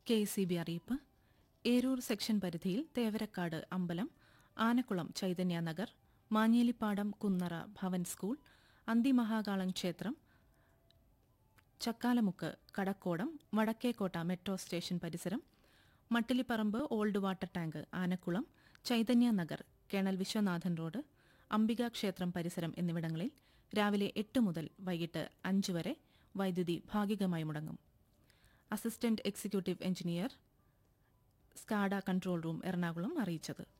K C B അറിയിപ്പ് Eroor section പരിധിയിൽ തേവരക്കാട് അമ്പലം ആനക്കുളം ചൈതന്യ നഗർ മാഞ്ഞേലിപ്പാടം കുന്നറ ഭവൻ സ്കൂൾ അന്തിമഹാകാളം ക്ഷേത്രം ചക്കാലമുക്ക് കടക്കോടം വടക്കേക്കോട്ട മെട്രോ സ്റ്റേഷൻ പരിസരം Mattilipparambu old water tank Anakkulam Chaitanya Nagar colonel Viswanathan road Ambika ക്ഷേത്രം പരിസരം എന്നിവിടങ്ങളിൽ രാവിലെ എട്ട് മുതൽ വൈകിട്ട് അഞ്ച് വരെ വൈദ്യുതി ഭാഗികമായി മുടങ്ങും assistant executive engineer SCADA control room Ernakulam അറിയിച്ചത്